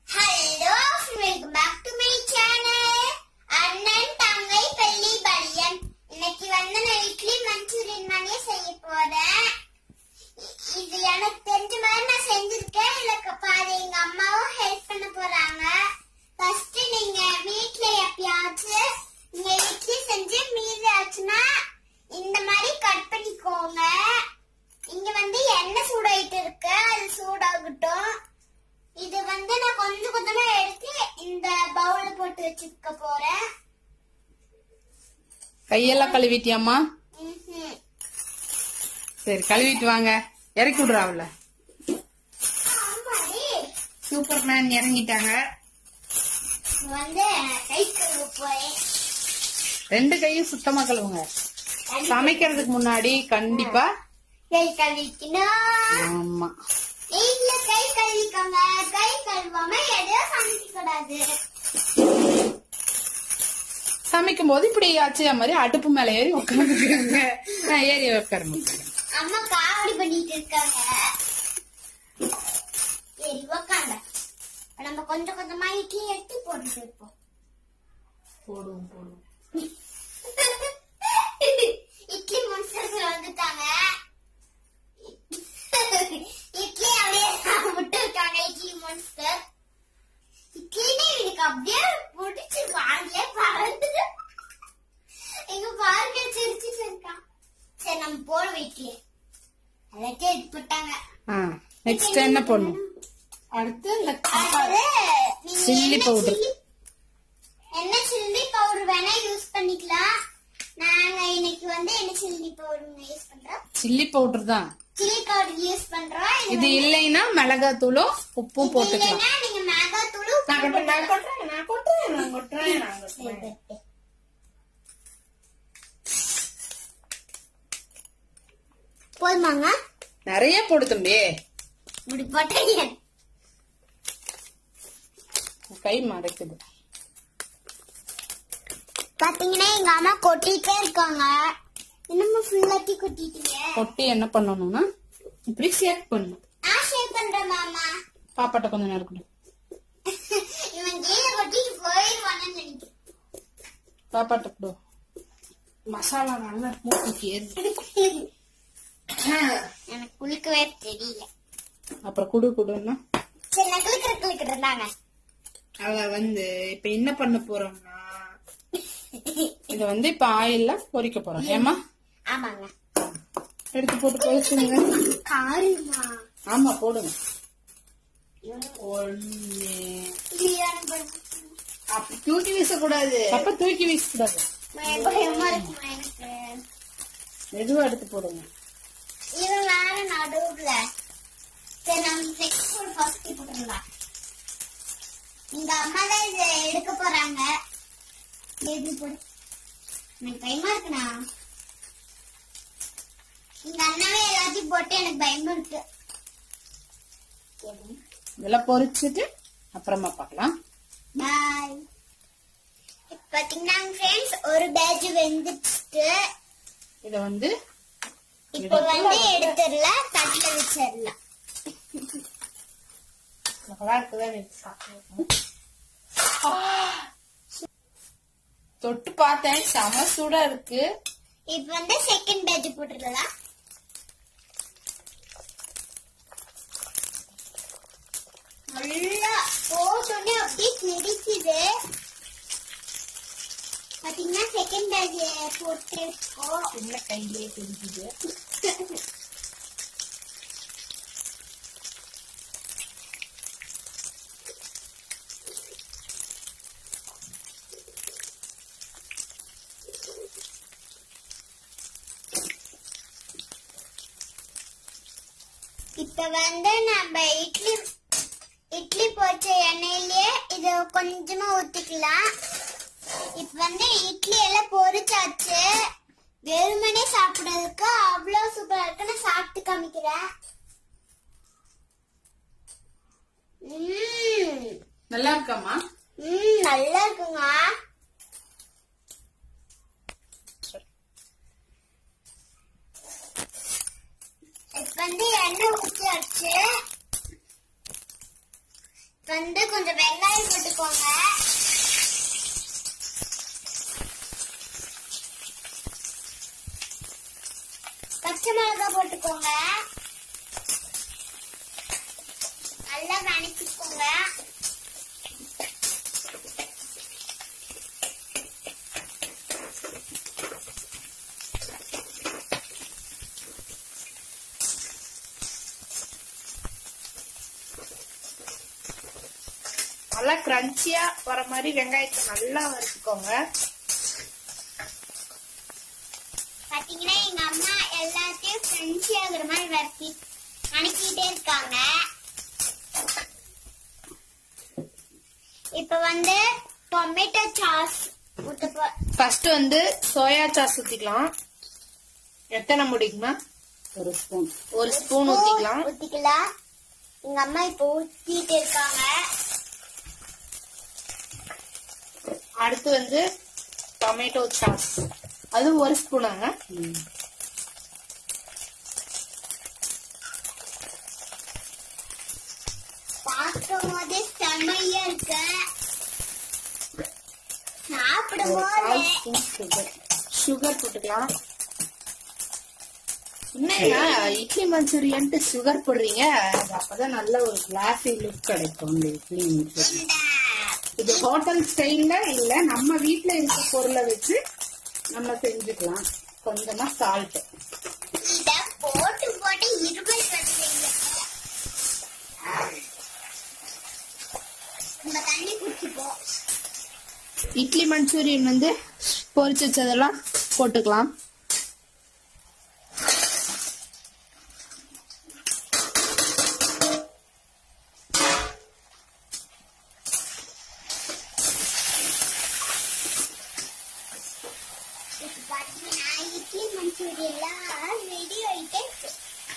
Hello welcome back to my channel அண்ணன் தங்கை பள்ளி பலியன் இன்னைக்கு வந்து நான் இட்லி மஞ்சூரியன் மாதிரியே செய்ய போறேன் இ- இது எனக்கு தெரிஞ்ச மாதிரி நான் செஞ்சிருக்கேன் இதுல பாரு எங்க அம்மாவும் ஹெல்ப் பண்ண போறாங்க ஃபர்ஸ்ட் நீங்க வீட்ல எப்பயாச்சும் நீங்க இட்லி செஞ்சு மீதி ஆச்சுன்னா இந்த மாதிரி கட் பண்ணிக்கோங்க இங்க வந்து எண்ணெய் சூடாயிட்டு இருக்கு அது சூடாகட்டும் இது வந்து நான் கொஞ்சம் கொஞ்சமா எடுத்து இந்த பவுல்ல போட்டு வச்சுக்க போறேன் கையெல்லாம் கழுவிட்டியாம்மா ம்ஹும். சரி கழுவிட்டு வாங்க இறக்கி விடுறாவுல ஆமாடி. சூப்பர் மேன் இறங்கிட்டாங்க வந்து கை கழுவ போறேன் ரெண்டு கையும் சுத்தமா கழுவுங்க சமைக்கிறதுக்கு முன்னாடி கண்டிப்பா கை கழுவிக்கணும் ஆமா இல்ல கை கழுவிக்கோங்க கை கழுவாம எதையும் சமைக்க கூடாது சமைக்கும் போது இப்படி ஆச்சியா மாதிரி அடுப்பு மேல ஏறி உட்காந்துருக்காங்க நான் ஏறி உட்கார முடியும் அம்மா காவடி பண்ணிட்டு இருக்காங்க சரி உக்காங்க இப்ப நம்ம கொஞ்சம் கொஞ்சமா இட்லி எடுத்து போட்டுட்டு இருப்போம் போடுவோம் போடுவோம் இட்லி முடிச்சது வந்துட்டாங்க இட்லி அப்படியே சாப்பிட்டு இருக்காங்க இட்லி மான்ஸ்டர் இட்லினே எனக்கு அப்படியே பிடிச்சி வாங்கலே பறந்துது எங்க பாருங்க சிரிச்சிட்டு இருக்கான் சரி நம்ம போடுவோம் இட்லி எல்லாத்தையும் எடுத்து போட்டாங்க ஆ நெக்ஸ்ட் என்ன பண்ணும் அடுத்து இந்த அடுத்தது நீங்க Chilli என்ன powder. chilli- என்ன சில்லி பவுடர் வேணா யூஸ் பண்ணிக்கலாம் நாங்க இன்னைக்கு வந்து என்ன சில்லி பவுடர் யூஸ் பண்றோம் சில்லி பவுடர் தான் சில்லி பவுடர் யூஸ் பண்றோம் இது இது இல்லைன்னா மிளகாத்தூளும் உப்பும் போட்டுக்கலாம் இல்லைன்னா நீங்க மிளகா தூளும் நான் கொட்டுறேன், நான் கொட்டுறேன், நான் கொட்டுறேன், நான் கொட்டுறேன், நான் கொட்டுறேன். போதுமாங்க நிறைய போடு தம்பி இப்படி போட்டீங்க கை மறைக்குது பாத்தீங்கன்னா எங்க அம்மா கொட்டிட்டே இருக்காங்க இன்னமும் ஃபுல்லாத்தி கொட்டிட்டீங்க கொட்டி என்ன பண்ணணும்னா இப்படி ஷேக் பண்ணணும் நான் ஷேர் பண்றேன் மாமா பாப்பாட்ட கொஞ்சம் நேரம் கொடு இவன் கீழே கொட்டிட்டு போயிடுவானு நினைக்கிறேன் பாப்பாட்ட கொடு மசாலா நல்லா மூக்குக்கு ஏறுது எனக்கு குளிக்கவே தெரியல அப்புறம் குடு குடுன்னா சரி நான் கிளிக்கிற கிளிக்கிட்டு இருந்தாங்க அவ வந்து இப்ப என்ன பண்ண போறோம்னா இத வந்து இப்ப ஆயில்ல பொரிக்க போறோம் ஏமா ஆமாங்க எடுத்து போட்டு பொரிச்சுங்க காருமா ஆமா போடுங்க ஒண்ணு அப்படி தூக்கி வீசக்கூடாது அப்ப தூக்கி வீசக்கூடாது பயமா இருக்குமா எனக்கு மெதுவா எடுத்து போடுங்க இவன் வேற நடுவுல சரி நம்ம நெக்ஸ்ட் ஒரு ஃபர்ஸ்ட் போட்டுருலாம் எங்க அம்மா தான் இதை எடுக்க போறாங்க எப்படி போடு எனக்கு பயமா இருக்குண்ணா எங்க அண்ணாவே எல்லாத்தையும் போட்டு எனக்கு பயமா இருக்கு இதெல்லாம் பொரிச்சுட்டு அப்புறமா பார்க்கலாம் பாய் பாத்தீங்கன்னா ஃப்ரெண்ட்ஸ் ஒரு பேட்ச் வெந்துட்டு இத வந்து இப்போ வந்து எடுத்துடலாம் தட்டுல வச்சிடலாம் நல்லா இருக்குதான் எனக்கு சாப்பிடணும். தொட்டு பார்த்தேன் செம சூடா இருக்கு இப்போ வந்து செகண்ட் பேட்ச் போட்டுடலாம் நல்லா போட்டோடனே அப்படியே தெரிக்குது பாத்தீங்கன்னா செகண்ட் பேட்ச் போட்டு இருக்கோம் சின்ன கையிலே தெரிஞ்சுது இப்ப வந்து நம்ம இட்லி இட்லி பொரிச்ச எண்ணெயிலேயே இத கொஞ்சமா ஊத்திக்கலாம் இப்ப வந்து இட்லி எல்லாம் பொரிச்சாச்சு வெறுமனே சாப்பிடுறதுக்கு அவ்வளவு சூப்பரா இருக்கு நான் சாப்பிட்டு காமிக்கிறேன் உம் நல்லா இருக்காமா உம் நல்லா இருக்குங்க இப்ப வந்து எண்ணெய் ஊற்றியாச்சு வந்து கொஞ்சம் வெங்காயம் போட்டுக்கோங்க பச்சை மிளகாய் போட்டுக்கோங்க நல்லா வணக்கிக்கோங்க நல்லா கிரன்ச்சியா வர மாதிரி வெங்காயத்தை நல்லா வறுத்துக்கோங்க பாத்தீங்கன்னா எங்க அம்மா எல்லாத்தையும் ஃப்ரெண்ட்ஸி ஆகுற மாதிரி வறுத்தி வணக்கிட்டே இருக்காங்க இப்ப வந்து டொமேட்டோ சாஸ் ஊத்த போ ஃபர்ஸ்ட் வந்து சோயா சாஸ் ஊத்திக்கலாம் எத்தனை முடிக்குமா ஒரு ஸ்பூன் ஒரு ஸ்பூன் ஊத்திக்கலாம் ஊத்திக்கலாம் எங்க அம்மா இப்ப ஊத்திட்டு இருக்காங்க அடுத்து வந்து டொமேட்டோ சாஸ் அது ஒரு ஸ்பூனாங்க பார்க்கும் போதே செம்மையா இருக்கு சாப்பிடும் ஒரு போது கால் ஸ்பூன் சுகர் சுகர் போட்டுக்கலாம் என்னங்க இட்லி மஞ்சூரியன்ட்டு சுகர் போடுறீங்க அது அப்பதான் நல்ல ஒரு கிளாஸி லுக் கிடைக்கும் இந்த இட்லி மிக்சர் இந்த இது ஹோட்டல் ஸ்டைல்ல இல்ல நம்ம வீட்ல இருக்க பொருளை வச்சு நம்ம செஞ்சுக்கலாம் கொஞ்சமா சால்ட் இத போட்டு போட்டு இருமல் வருவீங்க நம்ம தண்ணி குடிச்சுப்போம் இட்லி மஞ்சூரியன் வந்து பொரிச்சு வச்சதெல்லாம் போட்டுக்கலாம் இப்ப பாத்தீங்கன்னா இட்லி மஞ்சூரியன்லாம் ரெடி ஆயிட்டே இருக்கு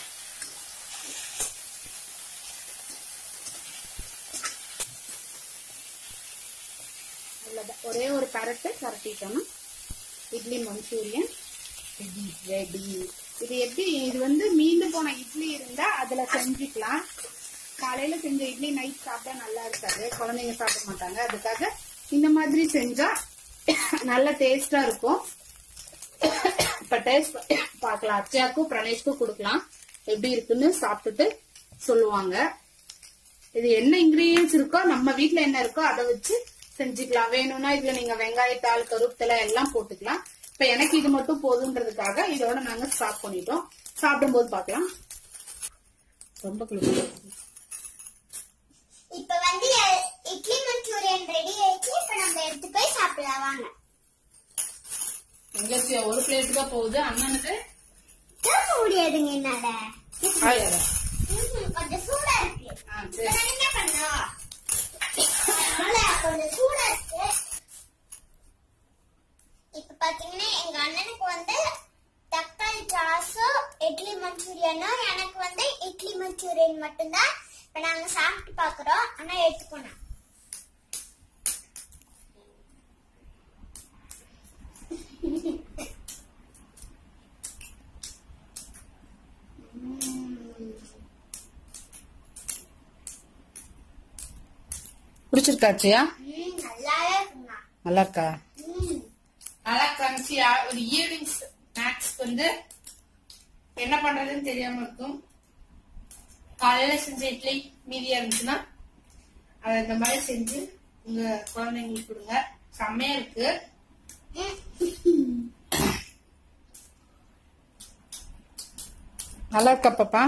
அவ்வளவுதான். ஒரே ஒரு பரட்டு பரட்டிட்டோம்னா இட்லி மஞ்சூரியன் ரெடி இது எப்படி இது வந்து மீந்து போன இட்லி இருந்தா அதுல செஞ்சுக்கலாம் காலையில செஞ்ச இட்லி நைட் சாப்பிட்டா நல்லா இருக்காது குழந்தைங்க சாப்பிட மாட்டாங்க அதுக்காக இந்த மாதிரி செஞ்சா நல்ல டேஸ்டா இருக்கும் இப்ப டேஸ்ட் பார்க்கலாம் அச்சயாக்கும் பிரணேஷ்க்கும் கொடுக்கலாம் எப்படி இருக்குன்னு சாப்பிட்டுட்டு சொல்லுவாங்க இது என்ன இன்கிரீடியன்ஸ் இருக்கோ நம்ம வீட்ல என்ன இருக்கோ அதை வச்சு செஞ்சுக்கலாம் வேணும்னா இதுல நீங்க வெங்காயத்தாள் கருவேப்பிலை எல்லாம் போட்டுக்கலாம் இப்ப எனக்கு இது மட்டும் போதுன்றதுக்காக இதோட நாங்க ஸ்டாப் பண்ணிட்டோம் சாப்பிடும்போது பார்க்கலாம் ரொம்ப குளிர்ச்சி இப்ப வந்து எ- இட்லி மஞ்சூரியன் ரெடி ஆயிடுச்சு இப்ப நம்ம எடுத்து போய் சாப்பிடலாம் வாங்க எங்களுக்கு ஒரு பிளேட் தான் போகுது அண்ணனுக்கு தூக்க முடியாதுங்க என்னால ஆயிரம். ம்ஹும், கொஞ்சம் சூடா இருக்கு ஆ, இப்ப சரி. நான் என்ன பண்ணோம் அதனால கொஞ்சம் சூடா இருக்கு இப்ப பாத்தீங்கன்னா எங்க அண்ணனுக்கு வந்து தக்காளி சாஸும் இட்லி மஞ்சூரியனும் எனக்கு வந்து இட்லி மஞ்சூரியன் மட்டும்தான் இப்ப நாங்க சாப்பிட்டு பாக்குறோம் ஆனா எடுத்துக்கணும் பிடிச்சிருக்காச்சியா ம் நல்லாவே இருக்குங்க நல்லா இருக்கா ம் நல்லா கிரன்ச்சியா ஒரு ஈவினிங் ஸ்நாக்ஸ் வந்து என்ன பண்றதுன்னு தெரியாம இருக்கும் காலையில செஞ்ச இட்லி மீதியா இருந்துச்சுன்னா அதை இந்த மாதிரி செஞ்சு உங்க குழந்தைங்களுக்கு கொடுங்க செம்மையா இருக்கு நல்லா இருக்கா பாப்பா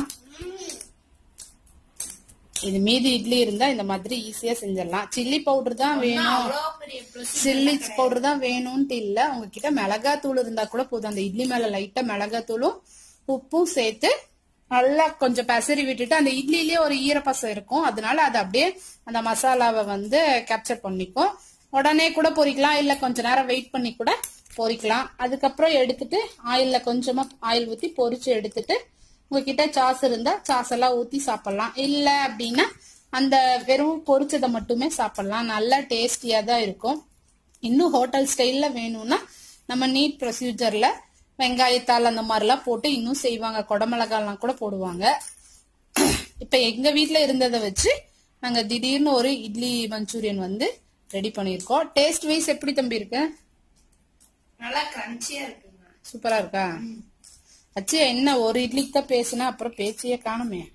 இது மீதி இட்லி இருந்தா இந்த மாதிரி ஈஸியா செஞ்சிடலாம் சில்லி பவுடர் தான் வேணும் சில்லி பவுடர் தான் வேணும்ட்டு இல்ல உங்ககிட்ட மிளகாத்தூள் இருந்தா கூட போதும் அந்த இட்லி மேல லைட்டா மிளகாத்தூளும் உப்பும் சேர்த்து நல்லா கொஞ்சம் பெசரி விட்டுட்டு அந்த இட்லிலேயே ஒரு ஈரப்பசம் இருக்கும் அதனால அது அப்படியே அந்த மசாலாவை வந்து கேப்சர் பண்ணிக்கும் உடனே கூட பொரிக்கலாம் இல்ல கொஞ்ச நேரம் வெயிட் பண்ணி கூட பொரிக்கலாம் அதுக்கப்புறம் எடுத்துட்டு ஆயில்ல கொஞ்சமா ஆயில் ஊத்தி பொரிச்சு எடுத்துட்டு உங்ககிட்ட சாஸ் இருந்தா சாஸ் எல்லாம் ஊத்தி சாப்பிடலாம் இல்ல அப்படின்னா அந்த வெறும் பொரிச்சதை மட்டுமே சாப்பிடலாம் நல்லா டேஸ்டியா தான் இருக்கும் இன்னும் ஹோட்டல் ஸ்டைல்ல வேணும்னா நம்ம நீட் ப்ரொசீஜர்ல வெங்காயத்தாள் அந்த மாதிரிலாம் போட்டு இன்னும் செய்வாங்க குடமிளகாலாம் கூட போடுவாங்க இப்ப எங்க வீட்ல இருந்ததை வச்சு நாங்க திடீர்னு ஒரு இட்லி மஞ்சூரியன் வந்து ரெடி பண்ணியிருக்கோம் டேஸ்ட் வைஸ் எப்படி தம்பி இருக்கு நல்லா கிரன்ச்சியா இருக்குங்க சூப்பரா இருக்கா அச்சு என்ன ஒரு இட்லிக்கு தான் பேசுனா அப்புறம் பேச்சையே காணுமே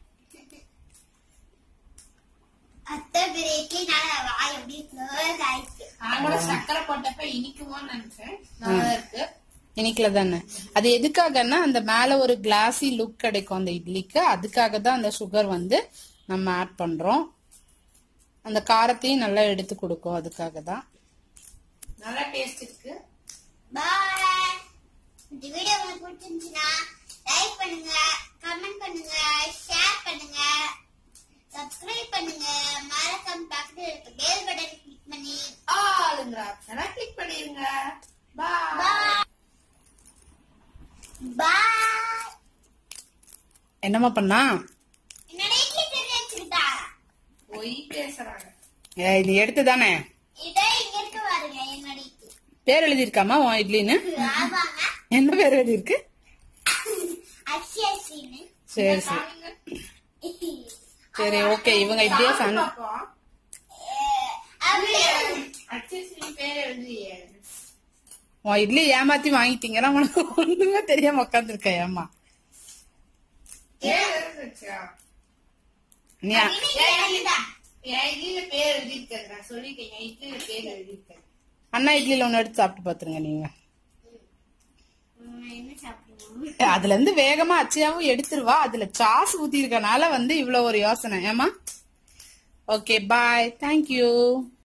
அத்தை பிரேக்கி நான் வாய் அப்படியே க்ளோஸ் ஆயிடுச்சு நான் கூட சக்கரை போட்டப்ப இனிக்குமோன்னு நினைச்சேன் நல்லா இருக்கு இனிக்கல தானே அது எதுக்காகன்னா அந்த மேல ஒரு கிளாஸி லுக் கிடைக்கும் அந்த இட்லிக்கு அதுக்காக தான் அந்த சுகர் வந்து நம்ம ஆட் பண்றோம் அந்த காரத்தையும் நல்லா எடுத்து கொடுக்கும் அதுக்காக தான் நல்லா டேஸ்ட் இருக்கு பாய் இந்த வீடியோ உங்களுக்கு பிடிச்சிருந்துச்சுன்னா லைக் பண்ணுங்க கமெண்ட் பண்ணுங்க ஷேர் பண்ணுங்க சப்ஸ்கிரைப் பண்ணுங்க மறக்காம பக்கத்துல இருக்க பெல் பட்டன் கிளிக் பண்ணி ஆளுங்கிற ஆப்ஷனை கிளிக் பண்ணிருங்க பாய் பாய் என்னம்மா பண்ணா என்னோட இட்லி தெரிஞ்சு வச்சுக்கிட்டா பொய் பேசுறாங்க ஏய், இது எடுத்து தானே இதே இங்க இருக்கு பாருங்க என்னோட இட்லி பேர் எழுதியிருக்காமா உன் இட்லின்னு ஆமாங்க என்ன பேர் எழுதியிருக்கு அக்ஷயஸ்ரீன்னு சரி சரி சரி ஓகே இவங்க இப்படியே சண்டை பாப்போம் அச்சஸ்ரீ பேர் எழுதியே உன் இட்லி ஏமாத்தி வாங்கிட்டீங்கன்னா உனக்கு ஒண்ணுமே தெரியாம உட்காந்துருக்க ஏமா பேர் இருந்துச்சா நீ என் இட்லியில பேர் எழுதிருக்கேன் நான் சொல்லிட்டேன் என் இட்லியில பேர் எழுதிருக்கேன் அண்ணா இட்லியில ஒண்ணு எடுத்து சாப்பிட்டு பாத்துருங்க நீங்க என்ன சாப்பிடுவோம் அதுல இருந்து வேகமா அச்சையாவும் எடுத்துருவா அதுல சாஸ் ஊத்தி இருக்கனால வந்து இவ்வளவு ஒரு யோசனை ஏமா ஓகே பாய் தேங்க்யூ